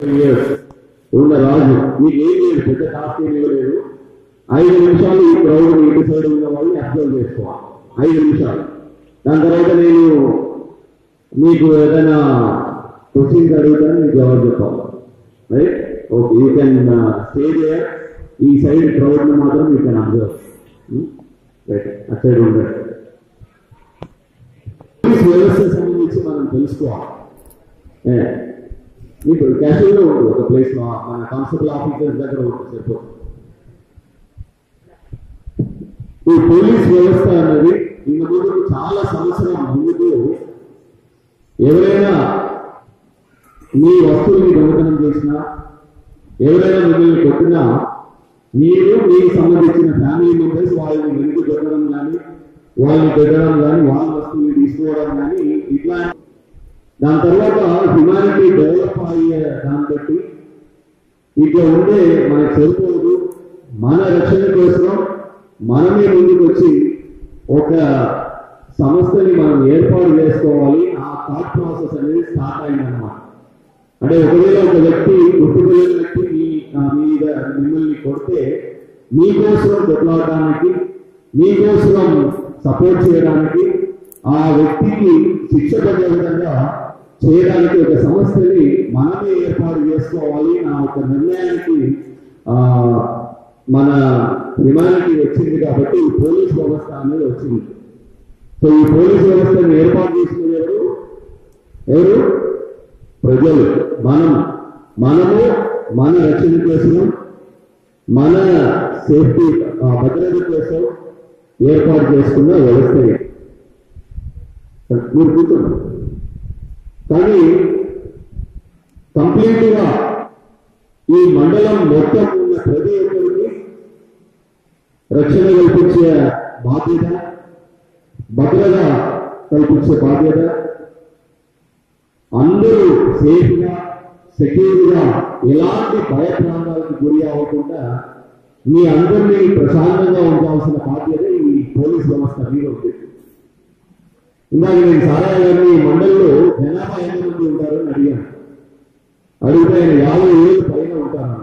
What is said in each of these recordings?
Years ఉన్న రాజు మీకు ఏం లేదు పెద్ద టాస్క్ ఏమీ లేదు ఐదు నిమిషాలు ఈ క్రౌడ్ ఇటు సైడ్ ఉన్న వాళ్ళని అబ్జర్వ్ చేసుకోవాలి ఐదు నిమిషాలు దాని తర్వాత నేను మీకు ఏదైనా క్వశ్చన్స్ అడుగుతాను మీకు జవాబు చెప్పాలి right okay you can stay there ఈ సైడ్ క్రౌడ్ ని మాత్రం యూ కెన్ అబ్జర్వ్ రైట్ అటు సైడ్ ఉండండి పోలీస్ వ్యవస్థ సంబంధించి మనం తెలుసుకోవాలి ఏ, మీకు క్యాషువల్గా ఉంటుంది ఒక ప్లేస్ లో మన కానిస్టేబుల్ ఆఫీసర్స్ దగ్గర ఉంటుంది సరిపోతుంది ఈ పోలీస్ వ్యవస్థ అనేది ఇంత ముందు చాలా సంవత్సరం ముందుకు ఎవరైనా మీ వస్తువుల్ని దొంగతనం చేసినా ఎవరైనా మిమ్మల్ని కొట్టినా మీరు మీకు సంబంధించిన ఫ్యామిలీ మెంబర్స్ వాళ్ళని వెనుక కొట్టడం కానీ వాళ్ళని పెట్టడం కానీ వాళ్ళ వస్తువుల్ని తీసుకోవడం కానీ ఇట్లా దాని తర్వాత హ్యుమానిటీ డెవలప్ అయ్యే దాన్ని బట్టి ఇట్లా ఉంటే మనకు సరిపోదు మన రక్షణ కోసం మనమే ముందుకు వచ్చి ఒక సంస్థని మనం ఏర్పాటు చేసుకోవాలి ఆ థాట్ ప్రాసెస్ అనేది స్టార్ట్ అయిందన్నమాట అంటే ఒకవేళ ఒక వ్యక్తి గుర్తుపెళ్ళిన వ్యక్తి మీ ఆ, మీద మిమ్మల్ని కొడితే మీకోసం కొట్లాడడానికి మీకోసం సపోర్ట్ చేయడానికి ఆ వ్యక్తికి శిక్ష పడే విధంగా చేయడానికి ఒక సంస్థని మనమే ఏర్పాటు చేసుకోవాలి ఆ ఒక నిర్ణయానికి ఆ మన హ్యుమానిటీ వచ్చింది కాబట్టి ఈ పోలీస్ వ్యవస్థ అనేది వచ్చింది సో ఈ పోలీస్ వ్యవస్థను ఏర్పాటు చేసిన ఎవరు ఎవరు ప్రజలు మనం మనము మన రక్షణ కోసం మన సేఫ్టీ ఆ, భద్రత కోసం ఏర్పాటు చేసుకున్న వ్యవస్థ ఇది. మీరు కూర్చోండి కానీ కంప్లీట్ గా ఈ మండలం మొత్తం ఉన్న ప్రతి ఒక్కరికి రక్షణ కల్పించే బాధ్యత భద్రత కల్పించే బాధ్యత అందరూ సేఫ్ గా సెక్యూర్ గా ఎలాంటి భయప్రాంతాలకు గురి అవ్వకుండా మీ అందరినీ ప్రశాంతంగా ఉంచాల్సిన బాధ్యత ఈ పోలీస్ వ్యవస్థ మీద ఉంది ఇందాక నేను సారా గారిని ఈ మండలిలో జనాభా ఎంతమంది ఉంటారు అని అడిగాను అడిగితే ఆయన యాభై ఏళ్ళు పైన ఉంటారు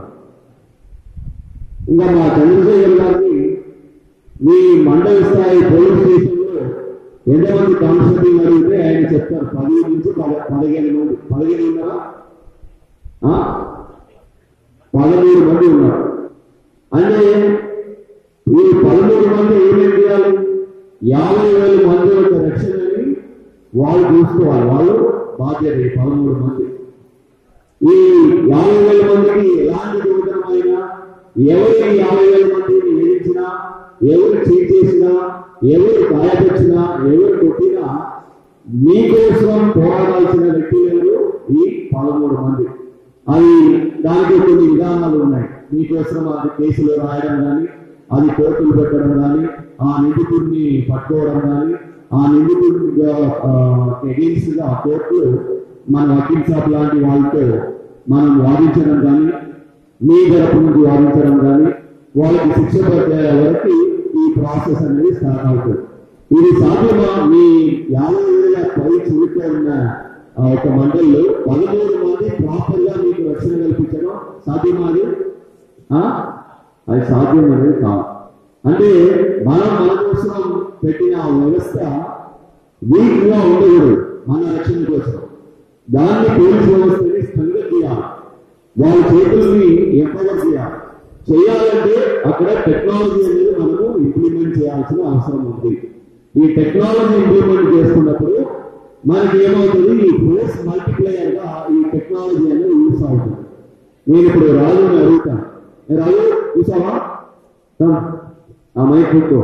ఇంకా మా చంద్రశేఖర్ గారిని మీ మండల స్థాయి పోలీస్ స్టేషన్లో ఎంతమంది కానిస్టేబుల్ అడిగితే ఆయన చెప్తారు పది నుంచి పద- పదిహేను మంది పదిహేను ఉన్నారా ఆ? పదమూడు మంది ఉన్నారు అంటే ఈ పదమూడు మంది ఏమేం చేయాలి యాభై వేల మంది యొక్క రక్షణని వాళ్ళు చూసుకోవాలి వాళ్ళు బాధ్యత ఈ పదమూడు మంది ఈ యాభై వేల మందికి ఎలాంటి దొంగతనమైనా ఎవరు ఈ యాభై వేల మందిని నియమించినా ఎవరు చీట్ చేసినా ఎవరు గాయపరిచినా ఎవరు కొట్టినా మీకోసం పోరాడాల్సిన వ్యక్తులు ఈ పదమూడు మంది అది దానికి కొన్ని విధానాలు ఉన్నాయి మీకోసం అది కేసులు రాయడం కానీ అది కోర్టులు పెట్టడం కానీ ఆ నిందితుడిని పట్టుకోవడం కానీ ఆ నిందితుడి ఎగెన్స్ట్ గా కోర్టులు మన వకీల్ సాబ్ లాంటి వాళ్ళతో మనం వాదించడం కానీ మీ తరపు నుంచి వాదించడం కానీ వాళ్ళకి శిక్ష పడే వరకు ఈ ప్రాసెస్ అనేది స్టార్ట్ అవుతుంది ఇది సాధ్యమా మీ యాభై వేల పై చూపులో ఉన్న ఆ, ఒక మండలిలో పదమూడు మంది ప్రాపర్ గా మీకు రక్షణ కల్పించడం సాధ్యమా అది ఆ? అది సాధ్యం అనేది కాదు అంటే మనం మన కోసం పెట్టిన ఆ వ్యవస్థ వీక్ గా ఉండకూడదు మన రక్షణ కోసం దాన్ని పోలీస్ వ్యవస్థని స్ట్రెంగ్ చేయాలి వాళ్ళ చేతుల్ని ఎంపవర్ చేయాలి చేయాలంటే అక్కడ టెక్నాలజీ అనేది మనము ఇంప్లిమెంట్ చేయాల్సిన అవసరం ఉంది ఈ టెక్నాలజీ ఇంప్లిమెంట్ చేస్తున్నప్పుడు మనకి ఏమవుతుంది ఈ ఫోర్స్ మల్టిప్లయర్ గా ఈ టెక్నాలజీ అనేది యూస్ అవుతుంది నేను ఇప్పుడు రాజుని అడుగుతాను ఏ రాజు చూసావా రా. ఆ మైక్ కూర్చో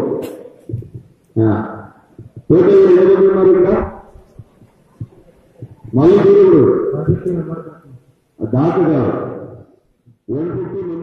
టోటల్ ఎంతమంది ఉన్నారు ఇక్కడ మళ్ళీ చూడు దాకా వన్ ఫిఫ్టీ